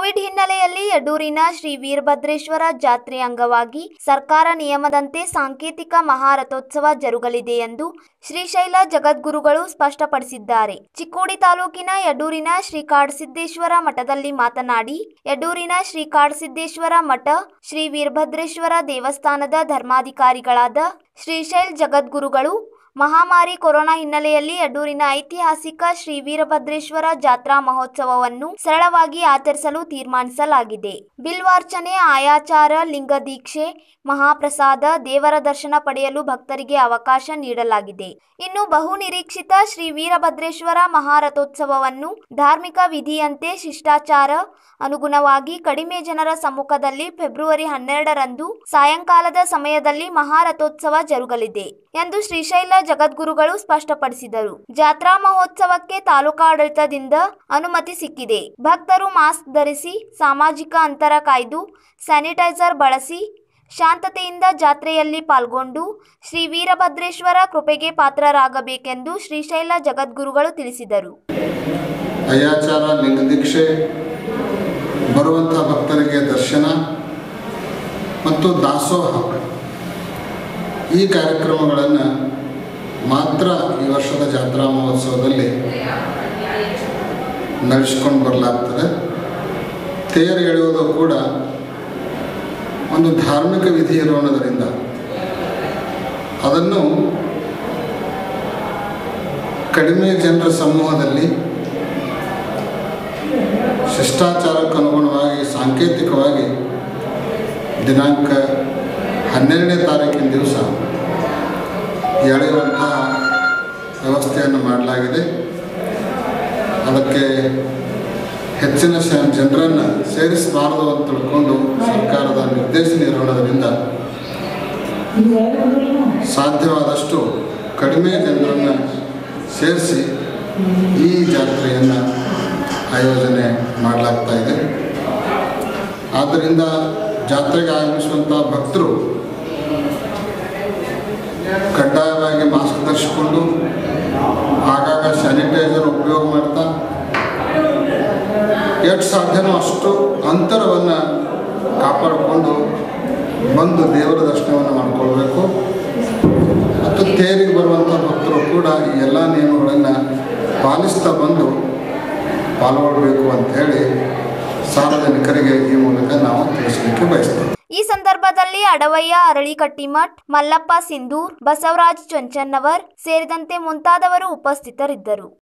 Covid ಹಿನ್ನೆಲೆಯಲ್ಲಿ ಯಡೂರಿನ ಶ್ರೀ ವೀರಭದ್ರೇಶ್ವರ ಜಾತ್ರೆ ಅಂಗವಾಗಿ ಸರ್ಕಾರ ನಿಯಮದಂತೆ ಸಾಂಕೇತಿಕ ಮಹಾರಥೋತ್ಸವ ಜರುಗಲಿದೆ ಎಂದು ಶ್ರೀಶೈಲ ಜಗದ್ಗುರುಗಳು ಸ್ಪಷ್ಟಪಡಿಸಿದ್ದಾರೆ ಚಿಕ್ಕೋಡಿ ತಾಲೂಕಿನ ಯಡೂರಿನ ಶ್ರೀ ಕಾಡಸಿದ್ದೇಶ್ವರ ಮಠದಲ್ಲಿ ಮಾತನಾಡಿ ಯಡೂರಿನ ಶ್ರೀ ಕಾಡಸಿದ್ದೇಶ್ವರ ಮಠ ಶ್ರೀ ವೀರಭದ್ರೇಶ್ವರ ದೇವಸ್ಥಾನದ ಧರ್ಮಾಧಿಕಾರಿಗಳಾದ ಶ್ರೀಶೈಲ್ ಜಗದ್ಗುರುಗಳು ಮಹಾಮಾರಿ ಕೊರೋನಾ ಹಿನ್ನೆಲೆಯಲ್ಲಿ ಯಡೂರಿನ ಐತಿಹಾಸಿಕ ಶ್ರೀ ವೀರಭದ್ರೇಶ್ವರ ಜಾತ್ರಾ ಮಹೋತ್ಸವವನ್ನು ಸರಳವಾಗಿ ಆಚರಿಸಲು ತೀರ್ಮಾನಿಸಲಾಗಿದೆ ಬಿಲ್ವಾರ್ಚನೆ ಆಯಾಚಾರ ಲಿಂಗ ದೀಕ್ಷೆ ಮಹಾಪ್ರಸಾದ ದೇವರ ದರ್ಶನ ಪಡೆಯಲು ಭಕ್ತರಿಗೆ ಅವಕಾಶ ನೀಡಲಾಗಿದೆ ಇನ್ನು ಬಹು ನಿರೀಕ್ಷಿತ ಶ್ರೀ ವೀರಭದ್ರೇಶ್ವರ ಮಹಾರಥೋತ್ಸವವನ್ನು ಧಾರ್ಮಿಕ ವಿಧಿಯಂತೆ ಶಿಷ್ಟಾಚಾರ ಅನುಗುಣವಾಗಿ ಕಡಿಮೆ ಜನರ ಸಮ್ಮುಖದಲ್ಲಿ ಫೆಬ್ರವರಿ ಹನ್ನೆರಡರಂದು ಸಾಯಂಕಾಲದ ಸಮಯದಲ್ಲಿ ಮಹಾರಥೋತ್ಸವ ಜರುಗಲಿದೆ ಎಂದು ಶ್ರೀಶೈಲ ಜಗದ್ಗುರುಗಳು ಸ್ಪಷ್ಟಪಡಿಸಿದರು ಜಾತ್ರಾ ಮಹೋತ್ಸವಕ್ಕೆ ತಾಲೂಕಾಡಳಿತದಿಂದ ಅನುಮತಿ ಸಿಕ್ಕಿದೆ ಭಕ್ತರು ಮಾಸ್ಕ್ ಧರಿಸಿ ಸಾಮಾಜಿಕ ಅಂತರ ಕಾಯ್ದು ಸ್ಯಾನಿಟೈಸರ್ ಬಳಸಿ ಶಾಂತತೆಯಿಂದ ಜಾತ್ರೆಯಲ್ಲಿ ಪಾಲ್ಗೊಂಡು ಶ್ರೀ ವೀರಭದ್ರೇಶ್ವರ ಕೃಪೆಗೆ ಪಾತ್ರರಾಗಬೇಕೆಂದು ಶ್ರೀಶೈಲ ಜಗದ್ಗುರುಗಳು ತಿಳಿಸಿದರು ಅಯಾಚಾರ ಲಿಂಗದೀಕ್ಷೆ ಬರುವಂಥ ಭಕ್ತರಿಗೆ ದರ್ಶನ ಮತ್ತು ದಾಸೋಹ ಈ ಕಾರ್ಯಕ್ರಮಗಳನ್ನು ಮಾತ್ರ ಈ ವರ್ಷದ ಜಾತ್ರಾ ಮಹೋತ್ಸವದಲ್ಲಿ ನಡೆಸ್ಕೊಂಡು ಬರಲಾಗ್ತದೆ ತೇರು ಎಳೆಯುವುದು ಕೂಡ ಒಂದು ಧಾರ್ಮಿಕ ವಿಧಿ ಇರೋಣದರಿಂದ ಅದನ್ನು ಕಡಿಮೆ ಜನರ ಸಮೂಹದಲ್ಲಿ ಶಿಷ್ಟಾಚಾರಕ್ಕೆ ಅನುಗುಣವಾಗಿ ಸಾಂಕೇತಿಕವಾಗಿ ದಿನಾಂಕ ಹನ್ನೆರಡನೇ ತಾರೀಕಿನ ದಿವಸ ಎಳೆಯುವಂತಹ ವ್ಯವಸ್ಥೆಯನ್ನು ಮಾಡಲಾಗಿದೆ ಅದಕ್ಕೆ ಹೆಚ್ಚಿನ ಶ ಜನರನ್ನು ಸೇರಿಸಬಾರದು ಅಂತ ತಿಳ್ಕೊಂಡು ಸರ್ಕಾರದ ನಿರ್ದೇಶನ ಇರೋಣದರಿಂದ ಸಾಧ್ಯವಾದಷ್ಟು ಕಡಿಮೆ ಜನರನ್ನು ಸೇರಿಸಿ ಈ ಜಾತ್ರೆಯನ್ನು ಆಯೋಜನೆ ಮಾಡಲಾಗ್ತಾ ಇದೆ ಆದ್ದರಿಂದ ಜಾತ್ರೆಗೆ ಆಗಮಿಸುವಂಥ ಭಕ್ತರು ಕಡ್ಡಾಯವಾಗಿ ಮಾಸ್ಕ್ ಧರಿಸಿಕೊಂಡು ಆಗಾಗ ಸ್ಯಾನಿಟೈಸರ್ ಉಪಯೋಗ ಮಾಡ್ತಾ ಎಷ್ಟು ಸಾಧ್ಯನೋ ಅಷ್ಟು ಅಂತರವನ್ನು ಕಾಪಾಡಿಕೊಂಡು ಬಂದು ದೇವರ ದರ್ಶನವನ್ನು ಮಾಡಿಕೊಳ್ಬೇಕು ಮತ್ತು ತೇರಿಗೆ ಬರುವಂಥ ಭಕ್ತರು ಕೂಡ ಈ ಎಲ್ಲ ನಿಯಮಗಳನ್ನು ಪಾಲಿಸ್ತಾ ಬಂದು ಪಾಲ್ಗೊಳ್ಬೇಕು ಅಂಥೇಳಿ ಸಾರ್ವಜನಿಕರಿಗೆ ಈ ಮೂಲಕ ನಾವು ತಿಳಿಸಲಿಕ್ಕೆ ಬಯಸ್ತೇವೆ ಈ ಸಂದರ್ಭದಲ್ಲಿ ಅಡವಯ್ಯ ಅರಳಿಕಟ್ಟಿಮಠ್ ಮಲ್ಲಪ್ಪ ಸಿಂಧೂರ್ ಬಸವರಾಜ್ ಚೊಂಚನ್ನವರ್ ಸೇರಿದಂತೆ ಮುಂತಾದವರು ಉಪಸ್ಥಿತರಿದ್ದರು